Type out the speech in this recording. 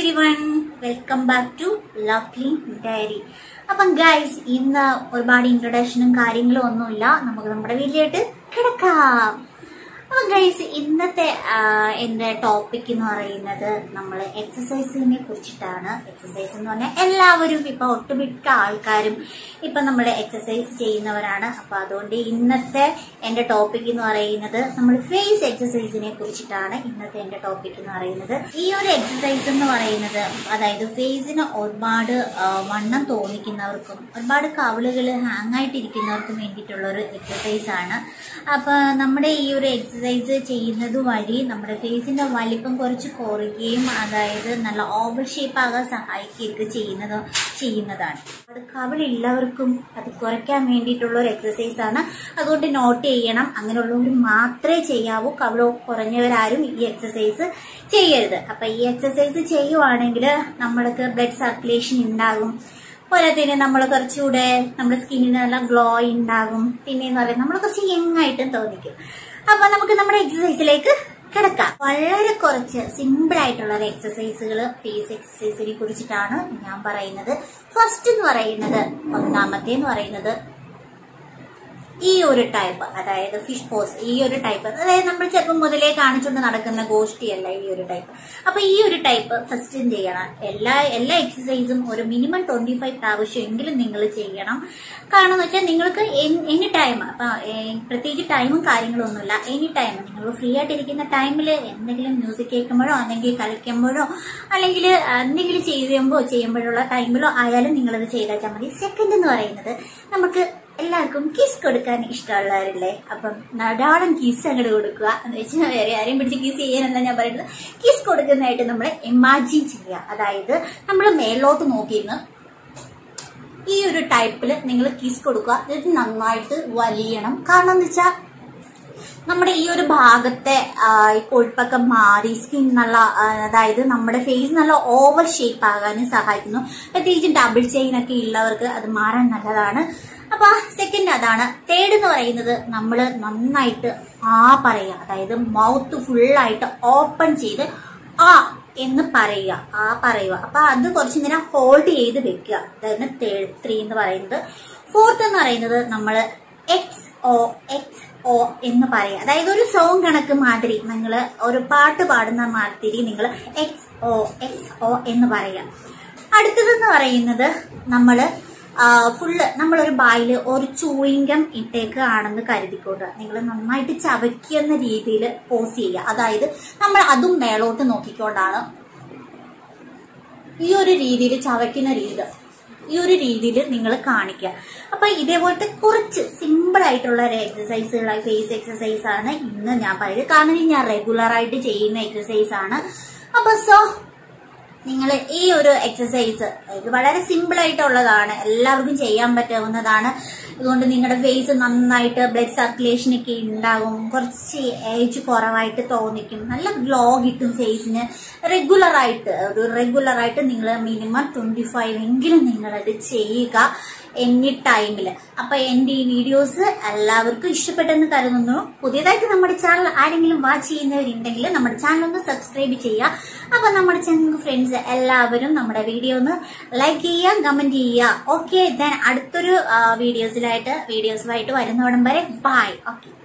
every everyone welcome back to lovely diary അപ്പം guys ഇന്ന് ഒരുപാട് ഇൻട്രൊഡക്ഷനും കാര്യങ്ങളും ഒന്നുമില്ല നമുക്ക് നമ്മുടെ വീട്ടിലോട്ട് കിടക്കാം അപ്പം ഗൈസ് ഇന്നത്തെ ആ, എന്റെ ടോപ്പിക് എന്ന് പറയുന്നത് നമ്മൾ എക്സസൈസിനെ കുറിച്ചിട്ടാണ് എക്സസൈസ് എന്ന് പറഞ്ഞാൽ എല്ലാവരും ഇപ്പൊ ഒട്ടുമിക്ക ആൾക്കാരും ഇപ്പൊ നമ്മൾ എക്സസൈസ് ചെയ്യുന്നവരാണ് അപ്പൊ അതുകൊണ്ട് ഇന്നത്തെ എന്റെ ടോപ്പിക് എന്ന് പറയുന്നത് നമ്മൾ ഫേസ് എക്സസൈസിനെ കുറിച്ചിട്ടാണ് ഇന്നത്തെ എന്റെ ടോപ്പിക് എന്ന് പറയുന്നത് ഈ ഒരു എക്സസൈസ് എന്ന് പറയുന്നത് അതായത് ഫേസിന് ഒരുപാട് ആ, വണ്ണം തോന്നിക്കുന്നവർക്കും ഒരുപാട് കവിളുകൾ ഹാങ് ആയിട്ടിരിക്കുന്നവർക്കും വേണ്ടിയിട്ടുള്ള ഒരു എക്സസൈസ് ആണ് അപ്പൊ നമ്മുടെ ഈ ഒരു എക്സസൈസ് ചെയ്യുന്നത് വഴി നമ്മുടെ ഫേസിന്റെ വലിപ്പം കുറച്ച് കുറയ്ക്കുകയും അതായത് നല്ല ഓവൽ ഷേപ്പ് ആകാൻ സഹായിക്കുകയൊക്കെ ചെയ്യുന്നത് ചെയ്യുന്നതാണ് അത് കവിളുള്ളവർക്കും അത് കുറയ്ക്കാൻ വേണ്ടിയിട്ടുള്ള ഒരു എക്സസൈസ് ആണ് അതുകൊണ്ട് നോട്ട് ചെയ്യണം അങ്ങനെയുള്ളവർ മാത്രമേ ചെയ്യാവൂ കവിള് കുറഞ്ഞവരാരും ഈ എക്സസൈസ് ചെയ്യരുത് അപ്പൊ ഈ എക്സസൈസ് ചെയ്യുവാണെങ്കിൽ നമ്മൾക്ക് ബ്ലഡ് സർക്കുലേഷൻ ഉണ്ടാകും പോരാത്തതിന് നമ്മൾ കുറച്ചുകൂടെ നമ്മുടെ സ്കിന്നിന് നല്ല ഗ്ലോ ഉണ്ടാകും പിന്നെ എന്ന് പറയുന്നത് നമ്മൾ കുറച്ച് യങ് ആയിട്ടും തോന്നിക്കും അപ്പൊ നമുക്ക് നമ്മുടെ എക്സസൈസിലേക്ക് കിടക്കാം വളരെ കുറച്ച് സിമ്പിൾ ആയിട്ടുള്ള ഒരു എക്സസൈസുകൾ ഫേസ് എക്സസൈസിനെ കുറിച്ചിട്ടാണ് ഞാൻ പറയുന്നത് ഫസ്റ്റ് എന്ന് പറയുന്നത് ഒന്നാമത്തെ എന്ന് പറയുന്നത് ഈ ഒരു ടൈപ്പ് അതായത് ഫിഷ് പോസ് ഈ ഒരു ടൈപ്പ് അതായത് നമ്മൾ ചെറുപ്പം മുതലേ കാണിച്ചുകൊണ്ട് നടക്കുന്ന ഗോഷ്ടിയല്ല ഈ ഒരു ടൈപ്പ് അപ്പൊ ഈ ഒരു ടൈപ്പ് ഫസ്റ്റും ചെയ്യണം എല്ലാ എല്ലാ എക്സസൈസും ഒരു മിനിമം ട്വന്റി ഫൈവ് പ്രാവശ്യം എങ്കിലും നിങ്ങൾ ചെയ്യണം കാരണം എന്ന് വെച്ചാൽ നിങ്ങൾക്ക് എനി ടൈം അപ്പൊ ഏ, പ്രത്യേകിച്ച് ടൈമും കാര്യങ്ങളും ഒന്നുമില്ല എനി ടൈം നിങ്ങൾ ഫ്രീ ആയിട്ടിരിക്കുന്ന ടൈമിൽ എന്തെങ്കിലും മ്യൂസിക് കേൾക്കുമ്പോഴോ അല്ലെങ്കിൽ കളിക്കുമ്പോഴോ അല്ലെങ്കിൽ എന്തെങ്കിലും ചെയ്യുമ്പോൾ ചെയ്യുമ്പോഴുള്ള ടൈമിലോ ആയാലും നിങ്ങളത് ചെയ്താൽ മതി സെക്കൻഡ് എന്ന് പറയുന്നത് നമുക്ക് എല്ലാവർക്കും കിസ് കൊടുക്കാൻ ഇഷ്ടമുള്ളവരില്ലേ അപ്പം നടാടൻ കിസ് അങ്ങോട്ട് കൊടുക്കുക എന്ന് വെച്ചാൽ വേറെ ആരെയും പിടിച്ച് കിസ് ചെയ്യാനല്ല ഞാൻ പറയുന്നത് കിസ് കൊടുക്കുന്നതായിട്ട് നമ്മൾ ഇമാജിൻ ചെയ്യുക അതായത് നമ്മൾ മേലോട്ട് നോക്കിയിരുന്ന് ഈ ഒരു ടൈപ്പിൽ നിങ്ങൾ കിസ് കൊടുക്കുക ഇത് നന്നായിട്ട് വലിയണം കാരണം എന്ന് വെച്ചാൽ നമ്മുടെ ഈ ഒരു ഭാഗത്തെ ആ, ഈ കൊഴുപ്പൊക്കെ മാറി സ്കിൻ നല്ല ആ, അതായത് നമ്മുടെ ഫേസ് നല്ല ഓവർ ഷേപ്പ് ആകാനും സഹായിക്കുന്നു പ്രത്യേകിച്ച് ഡബിൾ ചെയിൻ ഒക്കെ ഉള്ളവർക്ക് അത് മാറാൻ നല്ലതാണ് അപ്പൊ സെക്കൻഡ് അതാണ് തേർഡ് എന്ന് പറയുന്നത് നമ്മൾ നന്നായിട്ട് ആ പറയുക അതായത് മൗത്ത് ഫുള്ളായിട്ട് ഓപ്പൺ ചെയ്ത് ആ എന്ന് പറയുക ആ പറയുക അപ്പൊ അത് കുറച്ചു നേരം ഹോൾഡ് ചെയ്ത് വെക്കുക അതായത് തേർഡ് ത്രീ എന്ന് പറയുന്നത് ഫോർത്ത് എന്ന് പറയുന്നത് നമ്മൾ എക്സ് ഓ എക്സ് ഓ എന്ന് പറയുക അതായത് ഒരു സോങ് കണക്ക് മാതിരി നിങ്ങൾ ഒരു പാട്ട് പാടുന്ന മാതിരി നിങ്ങൾ എക്സ് ഓ എക്സ് ഓ എന്ന് പറയുക അടുത്തതെന്ന് പറയുന്നത് നമ്മൾ ഫുള്ള് നമ്മളൊരു ബായിൽ ഒരു ചൂയിങ്കം ഇട്ടേക്ക് ആണെന്ന് കരുതിക്കൊണ്ട് നിങ്ങൾ നന്നായിട്ട് ചവയ്ക്കുന്ന രീതിയിൽ പോസ് ചെയ്യുക അതായത് നമ്മൾ അതും മേളോട്ട് നോക്കിക്കൊണ്ടാണ് ഈ ഒരു രീതിയിൽ ചവയ്ക്കുന്ന രീതി ഈ ഒരു രീതിയിൽ നിങ്ങൾ കാണിക്കുക അപ്പൊ ഇതേപോലത്തെ കുറച്ച് സിമ്പിൾ ആയിട്ടുള്ള ഒരു എക്സസൈസുകളായി ഫേസ് എക്സസൈസ് ആണ് ഇന്ന് ഞാൻ പറയുന്നത് കാരണം ഇത് ഞാൻ റെഗുലർ ആയിട്ട് ചെയ്യുന്ന എക്സസൈസ് ആണ് അപ്പൊ സോ നിങ്ങൾ ഈ ഒരു എക്സസൈസ് ഇത് വളരെ സിമ്പിൾ ആയിട്ടുള്ളതാണ് എല്ലാവർക്കും ചെയ്യാൻ പറ്റാവുന്നതാണ് അതുകൊണ്ട് നിങ്ങളുടെ ഫേസ് നന്നായിട്ട് ബ്ലഡ് സർക്കുലേഷൻ ഒക്കെ ഉണ്ടാകും കുറച്ച് ഏജ് കുറവായിട്ട് തോന്നിക്കും നല്ല ഗ്ലോ കിട്ടും ഫേസിന് റെഗുലർ ആയിട്ട് ഒരു റെഗുലർ ആയിട്ട് നിങ്ങൾ മിനിമം ട്വന്റി ഫൈവ് എങ്കിലും നിങ്ങളത് ചെയ്യുക എനി ടൈമിൽ അപ്പൊ എന്റെ ഈ വീഡിയോസ് എല്ലാവർക്കും ഇഷ്ടപ്പെട്ടെന്ന് കരുതുന്നു പുതിയതായിട്ട് നമ്മുടെ ചാനൽ ആരെങ്കിലും വാച്ച് ചെയ്യുന്നവരുണ്ടെങ്കിൽ നമ്മുടെ ചാനൽ ഒന്ന് സബ്സ്ക്രൈബ് ചെയ്യുക അപ്പൊ നമ്മുടെ ചാനൽ ഫ്രണ്ട്സ് എല്ലാവരും നമ്മുടെ വീഡിയോ ഒന്ന് ലൈക്ക് ചെയ്യുക കമന്റ് ചെയ്യുക ഓക്കെ ദെൻ അടുത്തൊരു വീഡിയോസിലായിട്ട് വീഡിയോസുമായിട്ട് വരുന്നവിടം വരെ ബൈ ഓക്കെ